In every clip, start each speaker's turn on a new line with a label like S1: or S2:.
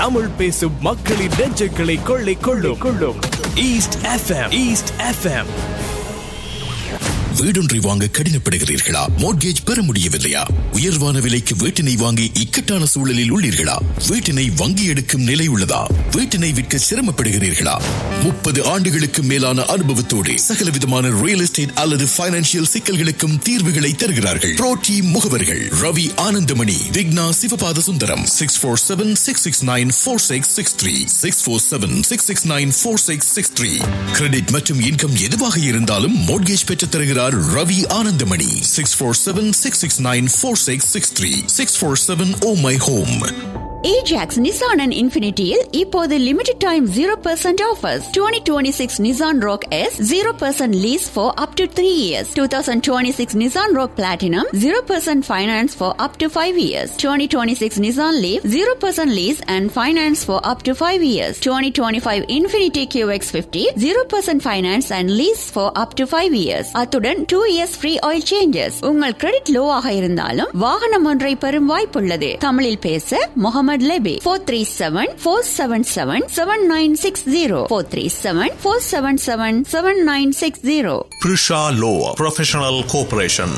S1: தமிழ் பேசும் மக்களின் நெஞ்சங்களை கொள்ளை கொள்ளும் கொள்ளும் ஈஸ்ட் எஃப்எம் ஈஸ்ட் எஃப்எம்
S2: வீடொன்றை வாங்க கடினப்படுகிறீர்களா மோட்கேஜ் பெற முடியவில்லையா உயர்வான விலைக்கு வீட்டினை வாங்கி இக்கட்டான சூழலில் உள்ளீர்களா வீட்டினை வங்கி எடுக்கும் நிலை உள்ளதா வீட்டினை விற்க சிரமப்படுகிறீர்களா முப்பது ஆண்டுகளுக்கு மேலான அனுபவத்தோடு சகல விதமான ரியல் எஸ்டேட் அல்லது பைனான்சியல் சிக்கல்களுக்கும் தீர்வுகளை தருகிறார்கள் புரோட்டி முகவர்கள் Ravi Anandamani Vigna Sivapatha Sundaram six four seven six six nine four six six three six four seven six six nine four six six three credit மற்றும் இன்கம் எதுவாக இருந்தாலும் மோட்கேஜ் பெற்றுத் தருகிறார் Ravi Anandamani six four seven six six nine four six six three six four seven oh my home
S3: Ajax Nissan and இன்ஃபினிட்டியில் இப்போது limited time zero percent offers twenty twenty six Nissan Rogue S zero percent lease for up to three years two thousand twenty six Nissan Rogue Platinum zero percent finance for up to five years twenty twenty six Nissan Leaf zero percent lease and finance for up to five years twenty twenty five Infiniti Q X fifty zero percent finance and lease for up to five years அத்துடன் two years free oil changes உங்கள் credit லோவாக இருந்தாலும் வாகனம் ஒன்றை பெறும் வாய்ப்புள்ளது தமிழில் பேச Mohamed Lebbe four three seven four seven seven seven nine six zero four three seven four seven seven seven nine six zero
S4: Prisha Law Professional Corporation.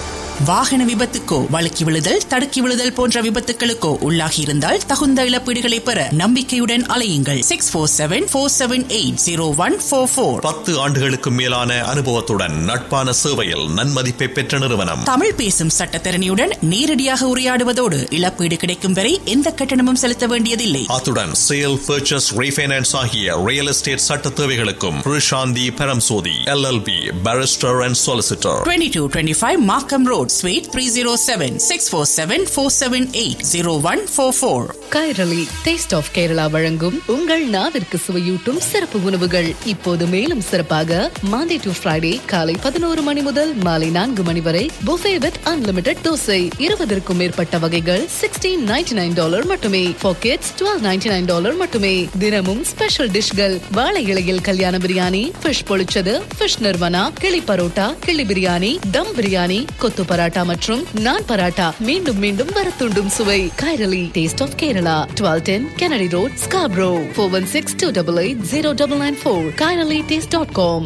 S5: வாகன விபத்துக்கோ வழுக்கி விழுதல் தடுக்கி விழுதல் போன்ற விபத்துகளுக்கோ உள்ளாகி இருந்தால் தகுந்த இழப்பீடுகளை பெற நம்பிக்கையுடன் அலையுங்கள் six four seven four seven eight zero one four four
S4: பத்து ஆண்டுகளுக்கு மேலான அனுபவத்துடன் நட்பான சேவையில் நன்மதிப்பை பெற்ற நிறுவனம்
S5: தமிழ் பேசும் சட்டத்தரணியுடன் நேரடியாக உரையாடுவதோடு இழப்பீடு கிடைக்கும் வரை எந்த கட்டணமும் செலுத்த வேண்டியதில்லை
S4: அத்துடன் சேல் பர்ச்சேஸ் ரீஃபைனான்ஸ் ஆகிய ரியல் எஸ்டேட் சட்ட தேவைகளுக்கும் Prishanthi Paramsothy LLP barrister and solicitor
S5: twenty two twenty five Markham Road suite three zero seven six four seven four seven eight zero one four four
S6: Kairali taste of Kerala வழங்கும் உங்கள் நாவிற்கு சுவையூட்டும் சிறப்பு உணவுகள் இப்போது மேலும் சிறப்பாக மாண்டே டு ஃப்ரைடே காலை பதினோரு மணி முதல் மாலை நான்கு மணி வரை புஃபே வித் அன்லிமிடெட் தோசை இருபதற்கும் மேற்பட்ட வகைகள் சிக்ஸ்டீன் நைன்டி நைன் டாலர் மட்டுமே பாக்கெட்ஸ் டுவெல் நைன்டி நைன் டாலர் மட்டுமே தினமும் ஸ்பெஷல் டிஷ்கள் வாழை இலையில் கல்யாண பிரியாணி ஃபிஷ் பொழிச்சது ஃபிஷ் நிர்வனா கிளி பரோட்டா கிளி பிரியாணி தம் பிரியாணி கொத்து பராட்டா மற்றும் நான் பராட்டா மீண்டும் மீண்டும் வரத்துண்டும் சுவை Kairali taste of Kerala twelve ten Kennedy Road Scarborough four one six two double eight zero double nine four Kairali taste dot com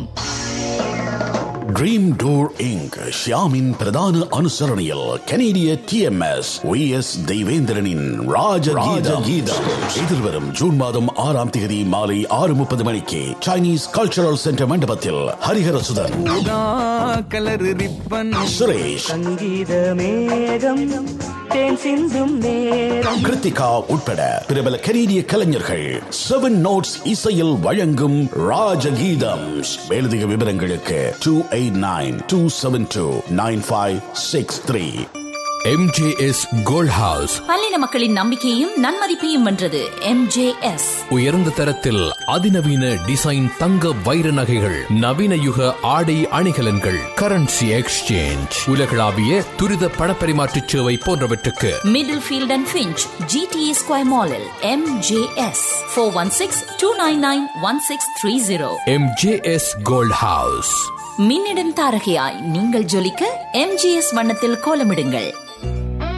S7: Dream Door Inc ஷியாமின் பிரதான அனுசரணையில் கனேடிய டிஎம்எஸ் வி எஸ் தெய்வேந்திரனின் ராஜகீதம் எதிர்வரும் ஜூன் மாதம் ஆறாம் தேதி மாலை ஆறு முப்பது மணிக்கு சைனீஸ் கல்ச்சரல் சென்டர் மண்டபத்தில் ஹரிஹரசுதன்
S8: கலர் ரிப்பன்
S7: சுரேஷ்
S9: சங்கீத மேகம் தேன் சிந்தும் நேரம்
S7: கிருத்திகா உட்பட பிரபல கனேடிய கலைஞர்கள் செவன் நோட்ஸ் இசையில் வழங்கும் ராஜகீதம் மேலதிக விவரங்களுக்கு two eight nine two seven two nine five six three
S1: MJS gold house
S10: பல்லின மக்களின் நம்பிக்கையும் நன்மதிப்பையும் வென்றது எம்ஜேஎஸ்
S1: உயர்ந்த தரத்தில் அதிநவீன டிசைன் தங்க வைர நகைகள் நவீன யுக ஆடை அணிகலன்கள் கரன்சி எக்ஸ்சேஞ்ச் உலகளாவிய துரித பணப்பரிமாற்ற சேவை போன்றவற்றுக்கு
S10: middle field and Finch GTA square மாலில் MJS four one six two nine nine one six three zero
S1: MJS gold house
S10: மின்னிடும் தாரகையாய் நீங்கள் ஜொலிக்க எம்ஜிஎஸ் வண்ணத்தில் கோலமிடுங்கள்